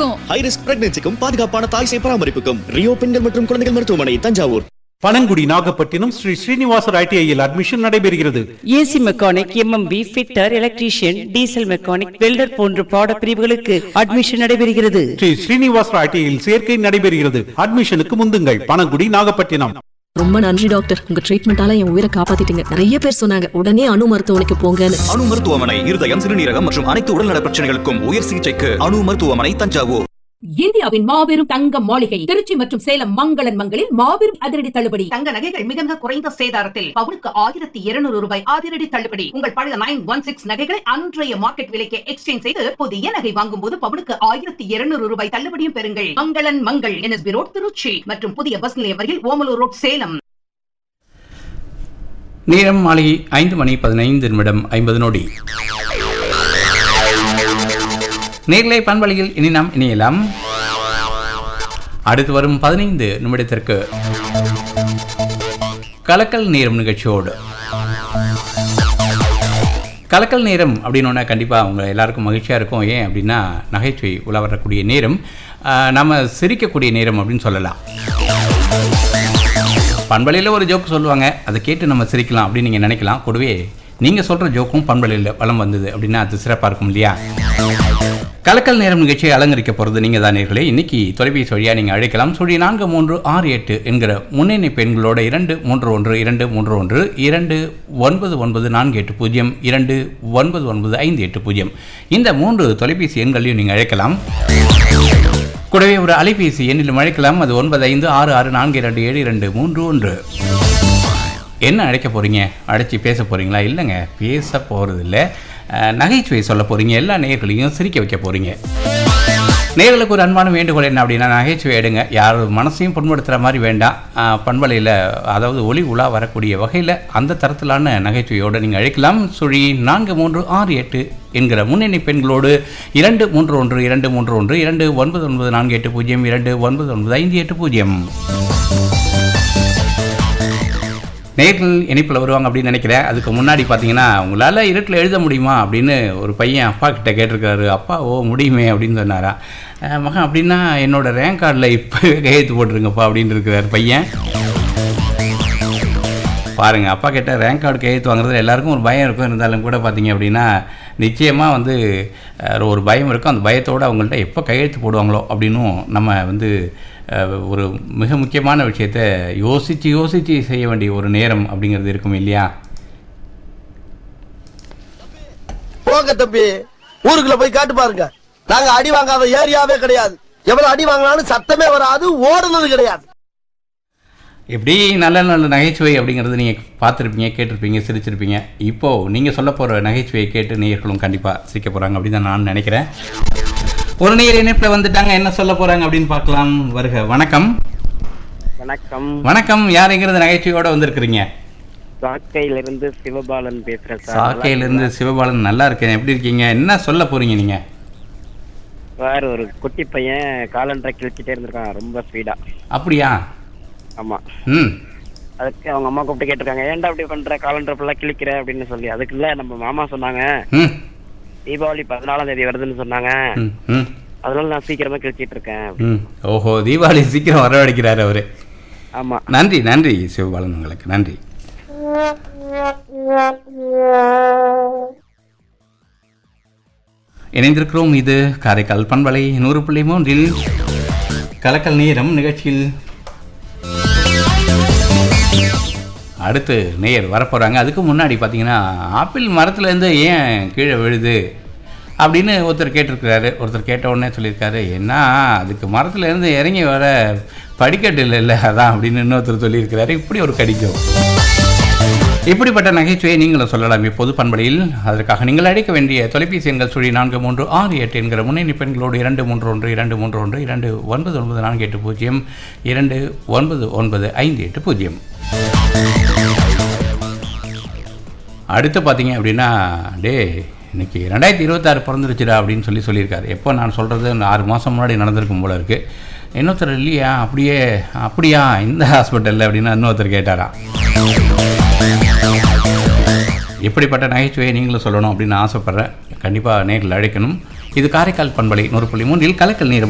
இருக்கும் high risk பிரெக்னன்சிக்கும் பாதுகாப்பான தாய் சேய் பராமரிப்புக்கும் ரியோ பெண்கள் மற்றும் குழந்தைகள் மருத்துவமனை தஞ்சாவூர் பனங்குடி நாகப்பட்டினம் ஸ்ரீ ஸ்ரீனிவாசர் ஐடிஐயில் அட்மிஷன் நடைபெறுகிறது AC mechanic MMP fitter electrician diesel mechanic welder போன்ற பாட பிரிவுகளுக்கு அட்மிஷன் நடைபெறுகிறது ஸ்ரீ ஸ்ரீனிவாசர் ஐடிஐயில் சேர்க்கை நடைபெறுகிறது அட்மிஷனுக்கு முந்துங்கள் பனங்குடி நாகப்பட்டினம் ரொம்ப நன்றி டாக்டர் உங்க ட்ரீட்மெண்டால என் உயிரை காப்பாத்திட்டீங்க நிறைய பேர் சொன்னாங்க உடனே அணு மருத்துவமனைக்கு போங்கன்னு அணு மருத்துவமனை இருதயம் சிறுநீரகம் மற்றும் அனைத்து உடல்நல பிரச்சனைகளுக்கும் உயர் சிகிச்சைக்கு அணு மருத்துவமனை தஞ்சாவூர் இந்தியாவின் மாபெரும் தங்க மாளிகை திருச்சி மற்றும் சேலம் மங்களன் மங்களில் மாபெரும் அதிரடி தள்ளுபடி தங்க நகைகள் மிக மிக குறைந்த சேதாரத்தில் பவுனுக்கு ஆயிரத்தி இருநூறு ரூபாய் அதிரடி தள்ளுபடி உங்கள் பழைய நைன் ஒன் சிக்ஸ் நகைகளை அன்றைய மார்க்கெட் விலைக்கு எக்ஸ்சேஞ்ச் செய்து புதிய நகை வாங்கும் போது பவுனுக்கு ஆயிரத்தி இருநூறு ரூபாய் தள்ளுபடியும் பெறுங்கள் மங்களன் மங்கள் என்எஸ்பி ரோட் திருச்சி மற்றும் புதிய பஸ் நிலையம் அருகில் ஓமலூர் ரோட் சேலம் நேரம் மாலை ஐந்து மணி பதினைந்து நிமிடம் ஐம்பது நொடி நேர்லை பண்பலையில் இனி நாம் இணையலாம் அடுத்து வரும் பதினைந்து நிமிடத்திற்கு கலக்கல் நேரம் நிகழ்ச்சியோடு கலக்கல் நேரம் அப்படின்னோன்னா கண்டிப்பாக அவங்க எல்லாருக்கும் மகிழ்ச்சியாக இருக்கும் ஏன் அப்படின்னா நகைச்சுவை உலா வரக்கூடிய நேரம் ஆஹ், நம்ம சிரிக்கக்கூடிய நேரம் அப்படின்னு சொல்லலாம் பண்பலையில் ஒரு ஜோக் சொல்லுவாங்க அதை கேட்டு நம்ம சிரிக்கலாம் அப்படின்னு நீங்கள் நினைக்கலாம் கூடவே நீங்கள் சொல்கிற ஜோக்கும் பண்பலையில் வளம் வந்தது அப்படின்னா அது சிறப்பாக இருக்கும் இல்லையா கலக்கல் நேரம் நிகழ்ச்சியை அலங்கரிக்க போகிறது நீங்கள் தான் நேர்களே இன்னைக்கு தொலைபேசி வழியாக நீங்கள் அழைக்கலாம் சொல்லி நான்கு மூன்று ஆறு எட்டு என்கிற முன்னணி பெண்களோட இரண்டு மூன்று ஒன்று இரண்டு மூன்று ஒன்று இரண்டு ஒன்பது ஒன்பது நான்கு எட்டு பூஜ்ஜியம் இரண்டு ஒன்பது ஒன்பது ஐந்து எட்டு பூஜ்ஜியம் இந்த மூன்று தொலைபேசி எண்களையும் நீங்கள் அழைக்கலாம் கூடவே ஒரு அலைபேசி எண்ணிலும் அழைக்கலாம் அது ஒன்பது ஐந்து ஆறு ஆறு நான்கு இரண்டு ஏழு இரண்டு மூன்று ஒன்று என்ன அழைக்க போகிறீங்க அழைச்சி பேச போகிறீங்களா இல்லைங்க பேச போகிறது இல்லை நகைச்சுவை சொல்ல போகிறீங்க எல்லா நேயர்களையும் சிரிக்க வைக்க போகிறீங்க நேர்களுக்கு ஒரு அன்பான வேண்டுகோள் என்ன அப்படின்னா நகைச்சுவை எடுங்க யார் மனசையும் புண்படுத்துகிற மாதிரி வேண்டாம் அஹ், பண்பலையில் அதாவது ஒளி உலா வரக்கூடிய வகையில் அந்த தரத்திலான நகைச்சுவையோடு நீங்கள் அழைக்கலாம் சுழி நான்கு மூன்று ஆறு எட்டு என்கிற முன்னணி பெண்களோடு இரண்டு மூன்று ஒன்று இரண்டு மூன்று ஒன்று இரண்டு ஒன்பது ஒன்பது நான்கு எட்டு பூஜ்ஜியம் இரண்டு ஒன்பது ஒன்பது ஐந்து எட்டு பூஜ்ஜியம் நேர்கள் இணைப்பில் வருவாங்க அப்படின்னு நினைக்கிறேன் அதுக்கு முன்னாடி பார்த்தீங்கன்னா உங்களால் இருட்டில் எழுத முடியுமா அப்படின்னு ஒரு பையன் அப்பா கிட்ட கேட்டிருக்காரு அப்பா ஓ முடியுமே அப்படின்னு சொன்னாரா "அஹ், மகன் அப்படின்னா என்னோட ரேங்க் கார்டில் இப்போ கையெழுத்து போட்டுருங்கப்பா அப்படின்னு இருக்கிறார் பையன் பாருங்க அப்பா கிட்ட ரேங்க் கார்டு கையெழுத்து வாங்குறதுல எல்லாருக்கும் ஒரு பயம் இருக்கும் இருந்தாலும் கூட பார்த்தீங்க அப்படின்னா நிச்சயமாக வந்து அஹ், ஒரு பயம் இருக்கும் அந்த பயத்தோடு அவங்கள்ட்ட எப்போ கையெழுத்து போடுவாங்களோ அப்படின்னும் நம்ம வந்து அஹ், ஒரு மிக முக்கியமான விஷயத்த யோசித்து யோசித்து செய்ய வேண்டிய ஒரு நேரம் அப்படிங்கிறது இருக்கும் இல்லையா போங்க தம்பி ஊருக்குள்ள போய் காட்டு பாருங்க நாங்க அடி வாங்காத ஏரியாவே கிடையாது எவ்வளவு அடி வாங்கினாலும் சத்தமே வராது ஓடுனது கிடையாது எப்படி நல்ல நல்ல நகைச்சுவை அப்படிங்கிறது நீங்கள் பார்த்துருப்பீங்க கேட்டிருப்பீங்க சிரிச்சிருப்பீங்க இப்போது நீங்கள் சொல்ல போகிற நகைச்சுவையை கேட்டு நேயர்களும் கண்டிப்பாக சிரிக்க போகிறாங்க அப்படின்னு தான் நான் நினைக்கிறேன் ஒரு நேயர் இணைப்பில் வந்துட்டாங்க என்ன சொல்ல போகிறாங்க அப்படின்னு பார்க்கலாம் வருக வணக்கம் வணக்கம் வணக்கம் யாருங்கிறது நகைச்சுவையோட வந்திருக்கிறீங்க சாக்கையிலிருந்து சிவபாலன் பேசுறேன் சார் சாக்கையிலேருந்து சிவபாலன் நல்லா இருக்கேன் எப்படி இருக்கீங்க என்ன சொல்ல போகிறீங்க நீங்கள் சார் ஒரு குட்டி பையன் காலண்டரை கிழிச்சிட்டே இருந்திருக்கான் ரொம்ப ஸ்பீடா அப்படியா ஆமா ம் அதுக்கு அவங்க அம்மா கூப்பிட்டு கேட்டிருக்காங்க ஏன்டா அப்படி பண்ற காலண்டர் ஃபுல்லா கிழிக்கிற அப்படின்னு சொல்லி அதுக்குள்ள நம்ம மாமா சொன்னாங்க ம் தீபாவளி பதினாலாம் தேதி வருதுன்னு சொன்னாங்க ம் ம் அதனால நான் சீக்கிரமா கிழிச்சிட்டு இருக்கேன் ம் ஓஹோ தீபாவளி சீக்கிரம் வரவழைக்கிறாரு அவரு ஆமா நன்றி நன்றி சிவபாலன் உங்களுக்கு நன்றி இணைந்திருக்கிறோம் இது காரைக்கால் பண்பலை நூறு புள்ளி மூன்றில் கலக்கல் நேரம் நிகழ்ச்சியில் அடுத்து நேயர் வரப்போகிறாங்க அதுக்கு முன்னாடி பார்த்தீங்கன்னா ஆப்பிள் மரத்துலேருந்து ஏன் கீழே விழுது அப்படின்னு ஒருத்தர் கேட்டிருக்கிறாரு ஒருத்தர் கேட்ட உடனே சொல்லியிருக்காரு என்ன அதுக்கு மரத்துலேருந்து இறங்கி வர படிக்கட்டு இல்லை இல்லை அதான் அப்படின்னு இன்னொருத்தர் சொல்லியிருக்கிறாரு இப்படி ஒரு கடிக்கும் இப்படிப்பட்ட நகைச்சுவையை நீங்களும் சொல்லலாம் இப்போது பண்பலையில் அதற்காக நீங்கள் அழைக்க வேண்டிய தொலைபேசி எண்கள் சுழி நான்கு மூன்று ஆறு எட்டு என்கிற முன்னணி பெண்களோடு இரண்டு மூன்று ஒன்று இரண்டு மூன்று ஒன்று இரண்டு ஒன்பது ஒன்பது நான்கு எட்டு பூஜ்ஜியம் இரண்டு ஒன்பது ஒன்பது ஐந்து எட்டு பூஜ்ஜியம் அடுத்து பார்த்தீங்க அப்படின்னா டே இன்னைக்கு ரெண்டாயிரத்தி இருபத்தாறு பிறந்துருச்சுடா அப்படின்னு சொல்லி சொல்லியிருக்காரு எப்போ நான் சொல்கிறது ஆறு மாதம் முன்னாடி நடந்திருக்கும் போல இருக்குது இன்னொருத்தர் இல்லையா அப்படியே அப்படியா இந்த ஹாஸ்பிட்டலில் அப்படின்னு இன்னொருத்தர் கேட்டாராம் எப்படிப்பட்ட நகைச்சுவையை நீங்களும் சொல்லணும் அப்படின்னு ஆசைப்பட்றேன் கண்டிப்பாக நேரில் அழைக்கணும் இது காரைக்கால் பண்பலை நூறு புள்ளி மூன்றில் கலக்கல் நேரம்